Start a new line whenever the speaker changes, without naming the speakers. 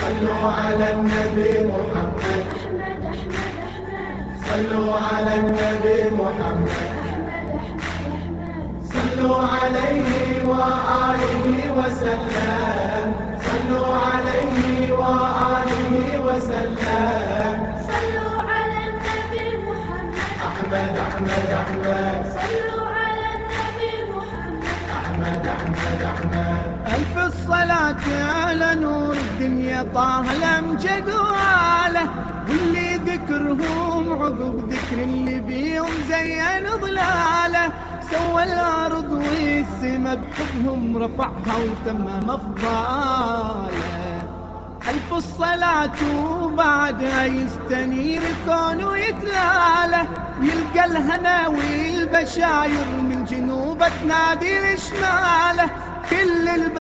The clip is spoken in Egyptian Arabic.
صلوا على النبي محمد صلوا على النبي محمد صلوا عليه وآله وسلم صلوا عليه وآله وسلم
صلوا على النبي محمد
أحمد أحمد أحمد
صلوا على النبي محمد
أحمد أحمد أحمد
ألف الصلاة على نور الدنيا طه الأمجد وآله واللي ذكرهم عقب ذكر اللي بيهم زين ضلاله سوى الأرض والسما بحبهم رفعها وتمم أفضاله ألف الصلاة وبعدها يستنير الكون ويتلاله يلقى الهنا والبشاير من جنوب تنادي لشماله كل الب